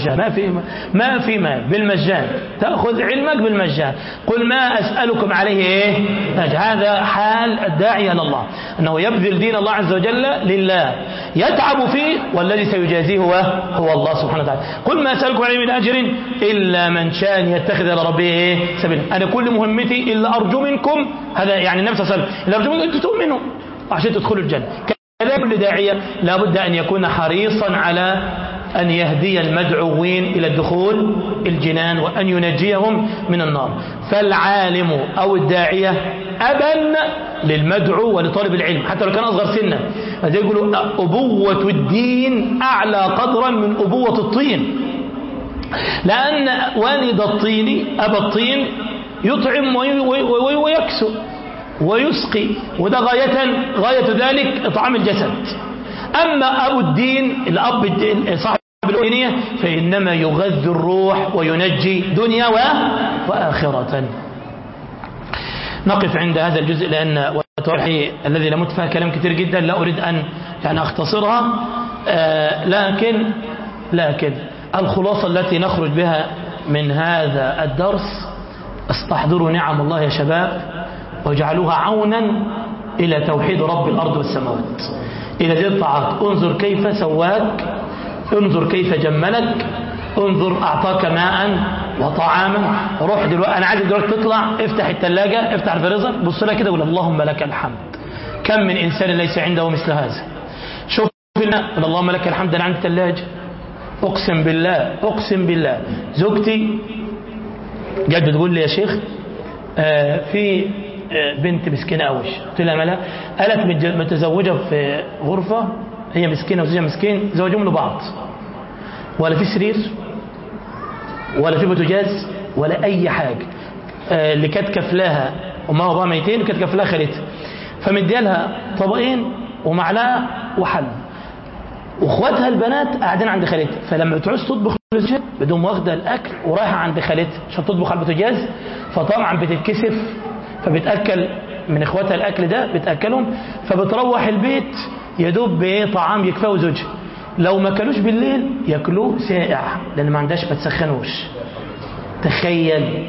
بالمجان ما في ما في مال بالمجان تأخذ علمك بالمجان قل ما أسألكم عليه إيه هذا حال الداعي إلى الله أنه يبذل دين الله عز وجل لله يتعب فيه والذي سيجازيه هو, هو الله سبحانه وتعالى قل ما أسألكم عليه من أجر إلا من شاء يتخذ إلى ربه إيه سبيلا أنا كل مهمتي إلا أرجو منكم هذا يعني النبي صلى الله عليه وسلم إلا أرجو منكم أن تؤمنوا عشان تدخلوا الجنة كذلك كل داعية لابد أن يكون حريصا على أن يهدي المدعوين إلى الدخول الجنان وأن ينجيهم من النار فالعالم أو الداعية أبا للمدعو ولطالب العلم حتى لو كان أصغر سنا فزي يقولوا أبوة الدين أعلى قدرا من أبوة الطين لأن والد الطين أبا الطين يطعم ويكسو ويسقي وده غاية غاية ذلك إطعام الجسد أما أبو الدين الأب الدين صاحب الأمنية فإنما يغذي الروح وينجي دنيا وآخرة نقف عند هذا الجزء لأن وتوحي الذي لمت فيها كلام كثير جدا لا أريد أن يعني أختصرها آه لكن لكن الخلاصة التي نخرج بها من هذا الدرس استحضروا نعم الله يا شباب واجعلوها عونا إلى توحيد رب الأرض والسماوات إلى ذي الطاعات انظر كيف سواك انظر كيف جملك انظر أعطاك ماء وطعاما روح دلوقتي أنا عايز دلوقتي تطلع افتح الثلاجة افتح الفريزر بص لها كده وقول اللهم لك الحمد كم من إنسان ليس عنده مثل هذا شوف اللهم لك الحمد أنا عندي ثلاجة أقسم بالله أقسم بالله زوجتي جت بتقول لي يا شيخ آه في آه بنت مسكينة قوي قلت لها مالها قالت متزوجة في غرفة هي مسكينة وزوجها مسكين زوجهم لبعض ولا في سرير ولا في بوتاجاز ولا أي حاجة آه اللي كانت كفلاها أمها وأبوها ميتين وكانت كفلاها خالتها فمديالها طبقين ومعلقة وحل واخواتها البنات قاعدين عند خالتها فلما بتعوز تطبخ لزوجها بدون واخده الاكل ورايحه عند خالتها عشان تطبخ على البوتاجاز فطبعا بتتكسف فبتاكل من اخواتها الاكل ده بتاكلهم فبتروح البيت يا دوب بايه طعام يكفوا زوجها لو ما كلوش بالليل ياكلوه ساقع لان ما عندهاش ما تسخنوش تخيل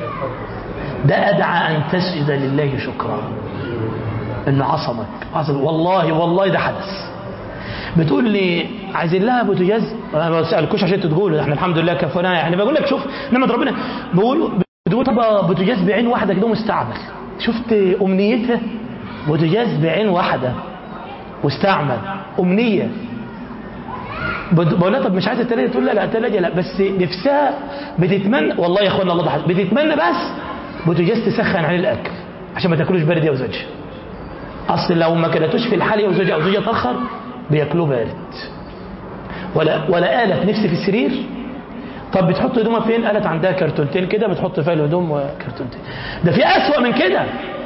ده ادعى ان تسجد لله شكرا انه عصمك عصمك والله والله ده حدث بتقول لي عايزين لها بوتاجاز انا ما بسالكوش عشان تقولوا احنا الحمد لله كفونا يعني بقول لك شوف نعمه ربنا بقول بتقول طب بوتاجاز بعين واحده كده مستعمل شفت امنيتها بوتاجاز بعين واحده مستعمل امنيه بقول لها طب مش عايزه الثلاجه تقول لا لا الثلاجه لا بس نفسها بتتمنى والله يا اخوانا الله ضحك بتتمنى بس بوتاجاز تسخن عليه الاكل عشان ما تاكلوش بارد يا وزوجها اصل لو ما كلتوش في الحال يا وزوجها او زوجها اتاخر بياكلوه بارد ولا ولا قالت نفسي في السرير طب بتحط هدومها فين قالت عندها كرتونتين كده بتحط فيها الهدوم وكرتونتين ده في اسوأ من كده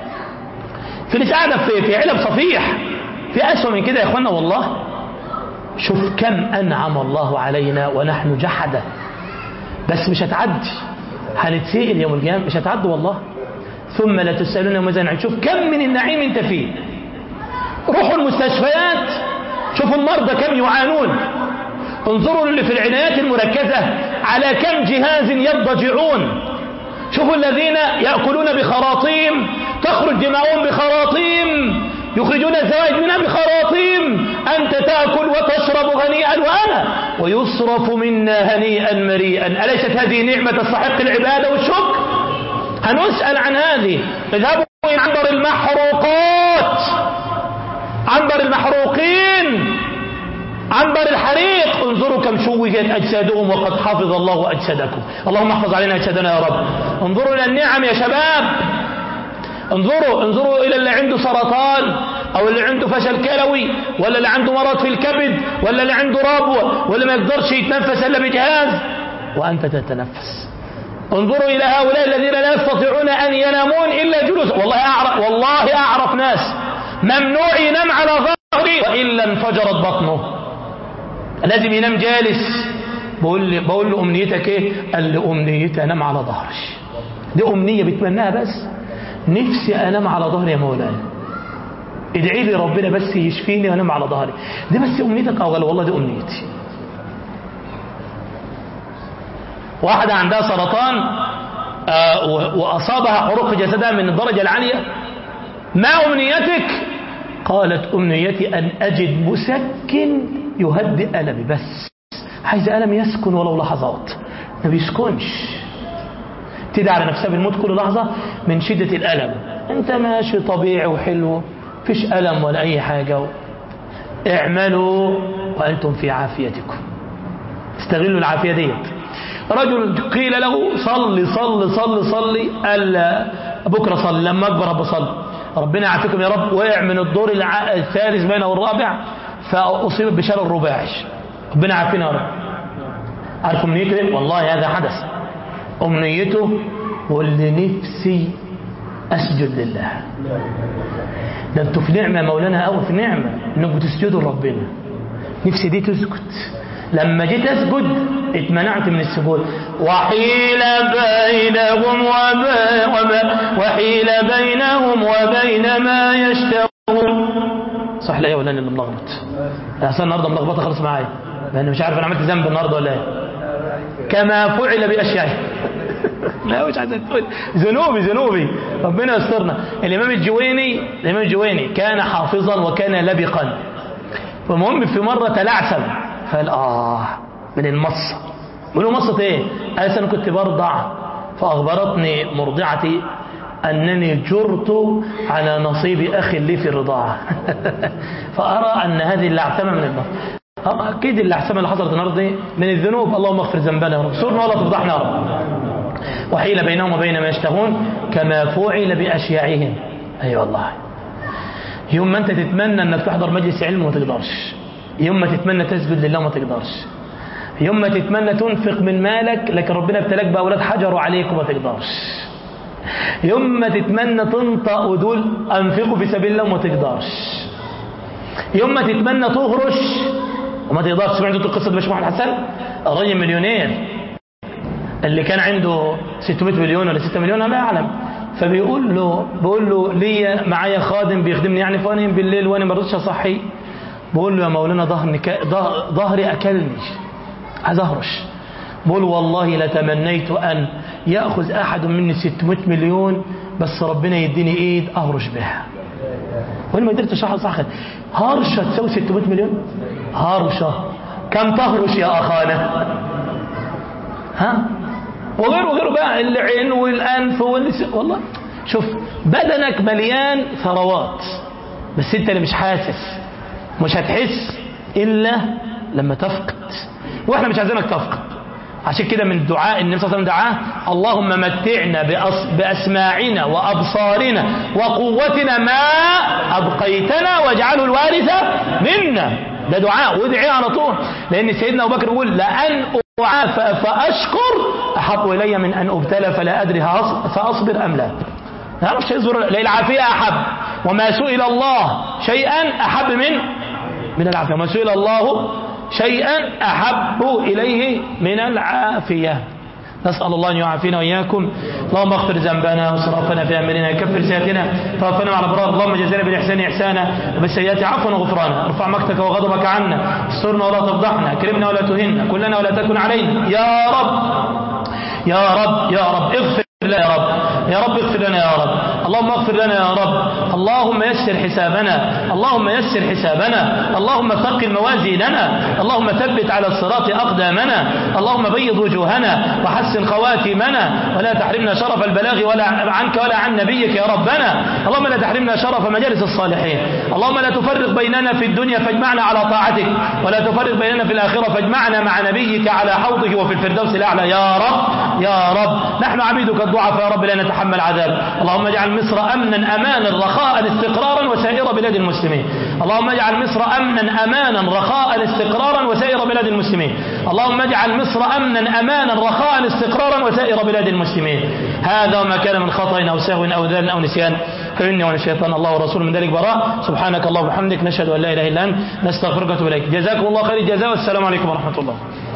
في ناس قاعده في في علب صفيح في اسوأ من كده يا اخوانا والله شوف كم انعم الله علينا ونحن جحده بس مش هتعدي هنتسئل يوم القيامه مش هتعدي والله ثم لا تسالون يوم الدين شوف كم من النعيم انت فيه روحوا المستشفيات شوفوا المرضى كم يعانون انظروا اللي في العنايات المركزة على كم جهاز يضجعون شوفوا الذين يأكلون بخراطيم تخرج دماؤهم بخراطيم يخرجون الزوائد منها بخراطيم أنت تأكل وتشرب هنيئا وأنا ويصرف منا هنيئا مريئا أليست هذه نعمة تستحق العبادة والشكر هنسأل عن هذه اذهبوا إلى عنبر المحروقات عنبر المحروقين عنبر الحريق انظروا كم شوجت أجسادهم وقد حفظ الله أجسادكم اللهم احفظ علينا أجسادنا يا رب انظروا إلى النعم يا شباب انظروا انظروا إلى اللي عنده سرطان أو اللي عنده فشل كلوي ولا اللي عنده مرض في الكبد ولا اللي عنده ربوة ولا ما يقدرش يتنفس إلا بجهاز وأنت تتنفس انظروا إلى هؤلاء الذين لا يستطيعون أن ينامون إلا جلوس والله أعرف, والله أعرف ناس ممنوع ينام على ظهري وإلا انفجرت بطنه لازم ينام جالس بقول لي بقول له امنيتك ايه قال لي امنيتي انام على ظهري دي امنيه بتمناها بس نفسي انام على ظهري يا مولاي ادعي لي ربنا بس يشفيني وانام على ظهري دي بس امنيتك اه والله دي امنيتي واحدة عندها سرطان آه، وأصابها حروق في جسدها من الدرجة العالية ما أمنيتك قالت أمنيتي أن أجد مسكن يهدئ ألمي بس عايز ألم يسكن ولو لحظات ما بيسكنش تدعي على نفسها بالموت كل لحظة من شدة الألم انت ماشي طبيعي وحلو فيش ألم ولا أي حاجة اعملوا وأنتم في عافيتكم استغلوا العافية ديت رجل قيل له صلي صلي صلي صلي قال بكرة صلي لما أكبر أبو صلي ربنا يعافيكم يا رب وقع من الدور الثالث بينه والرابع فأصيب بشلل رباعي ربنا يعافينا يا رب عارف أمنيته والله هذا حدث أمنيته واللي نفسي أسجد لله ده انتوا في نعمة مولانا أو في نعمة انكم بتسجدوا لربنا نفسي دي تسكت لما جيت أسجد اتمنعت من السجود وحيل بينهم وبين وحيل بينهم وبين ما يشتهون صح لا يا ولا اللي ملخبط احسن النهارده ملخبطه خالص معايا لان مش عارف انا عملت ذنب النهارده ولا ايه كما فعل باشياء لا مش عايز تقول ذنوبي ذنوبي ربنا يسترنا الامام الجويني الامام الجويني كان حافظا وكان لبقا فالمهم في مره تلعثم فقال اه من المصه بيقول له مصه ايه؟ قال انا كنت برضع فاخبرتني مرضعتي أنني جرت على نصيب أخي لي في الرضاعة فأرى أن هذه اللعثمة من النار أكيد اللعثمة اللي حصلت النهارده دي من الذنوب اللهم اغفر ذنبنا يا رب سرنا ولا تفضحنا يا رب وحيل بينهم وبين ما يشتهون كما فعل بأشياعهم أي أيوة والله يوم ما أنت تتمنى أنك تحضر مجلس علم وما تقدرش يوم ما تتمنى تسجد لله وما تقدرش يوم ما تتمنى تنفق من مالك لكن ربنا ابتلاك بأولاد حجروا عليك وما تقدرش يوم ما تتمنى تنطق ودول أنفقوا في سبيل الله وما تقدرش يوم ما تتمنى تغرش وما تقدرش سمعتوا قصة باش محمد حسن الراجل مليونير اللي كان عنده 600 مليون ولا 6 مليون لا أعلم فبيقول له بيقول له ليا معايا خادم بيخدمني يعني فاني بالليل وانا ما رضيتش اصحي بقول له يا مولانا ظهري ك... ظهري اكلني عايز اهرش بقول والله لتمنيت ان ياخذ احد مني 600 مليون بس ربنا يديني ايد اهرش بها وانا ما قدرتش احفظ صح هرشه تساوي 600 مليون هرشه كم تهرش يا اخانا ها وغيره وغيره بقى العين والانف واللس... والله شوف بدنك مليان ثروات بس انت اللي مش حاسس مش هتحس الا لما تفقد واحنا مش عايزينك تفقد عشان كده من الدعاء النبي صلى الله عليه وسلم دعاه اللهم متعنا بأص... بأسماعنا وأبصارنا وقوتنا ما أبقيتنا واجعله الوارث منا ده دعاء وادعي على طول لأن سيدنا أبو بكر يقول لأن أعافى فأشكر أحب إلي من أن أبتلى فلا أدري سأصبر أم لا نعرفش يصبر لا العافية أحب وما سئل الله شيئا أحب من من العافية وما سئل الله شيئا أحب إليه من العافية نسأل الله أن يعافينا وإياكم اللهم اغفر ذنبنا واسرافنا في أمرنا كفر سيئاتنا توفنا مع الأبرار اللهم جزانا بالإحسان إحسانا وبالسيئات عفوا وغفرانا ارفع مقتك وغضبك عنا استرنا ولا تفضحنا اكرمنا ولا تهنا كلنا ولا تكن علينا يا رب يا رب يا رب اغفر لنا يا رب يا رب اغفر لنا يا رب اللهم اغفر لنا يا رب اللهم يسر حسابنا اللهم يسر حسابنا اللهم ثقل موازيننا اللهم ثبت على الصراط أقدامنا اللهم بيض وجوهنا وحسن خواتمنا ولا تحرمنا شرف البلاغ ولا عنك ولا عن نبيك يا ربنا اللهم لا تحرمنا شرف مجالس الصالحين اللهم لا تفرق بيننا في الدنيا فاجمعنا على طاعتك ولا تفرق بيننا في الآخرة فاجمعنا مع نبيك على حوضه وفي الفردوس الأعلى يا رب يا رب نحن عبيدك الضعفاء يا رب لا نتحمل عذاب اللهم اجعل مصر أمنا أمانا رخاء استقرارا وسائر بلاد المسلمين اللهم اجعل مصر أمنا أمانا رخاء استقرارا وسائر بلاد المسلمين اللهم اجعل مصر أمنا أمانا رخاء استقرارا وسائر بلاد المسلمين هذا وما كان من خطأ أو سهو أو ذل أو نسيان فإني وأنا الشيطان الله ورسوله من ذلك براء سبحانك اللهم وبحمدك نشهد أن لا إله إلا أنت نستغفرك ونتوب إليك جزاكم الله خير الجزاء والسلام عليكم ورحمة الله